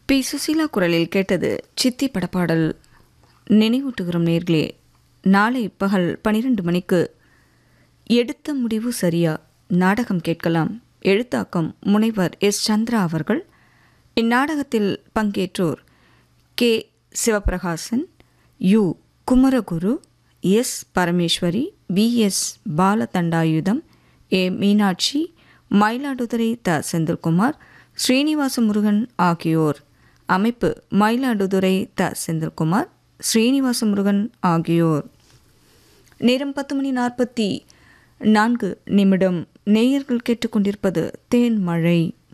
B Susheela குரலில் கேட்டது சித்தி படப்பாடல் நினைவூட்டுகிறோம் நேர்களே நாளை பகல் பனிரெண்டு மணிக்கு எடுத்த முடிவு சரியா நாடகம் கேட்கலாம் எழுத்தாக்கம் முனைவர் எஸ் சந்திரா அவர்கள் இந்நாடகத்தில் பங்கேற்றோர் K Sivaprakasan U Kumaraguru S Parameswari V S Balathandayutham A Meenakshi Mayiladuthurai த செந்தில்குமார் ஸ்ரீனிவாச முருகன் ஆகியோர் அமைப்பு மயிலாடுதுறை த செந்தில்குமார் ஸ்ரீனிவாச முருகன் ஆகியோர் நேரம் பத்து மணி நாற்பத்தி நான்கு நிமிடம் நேயர்கள் கேட்டுக்கொண்டிருப்பது தேன் மழை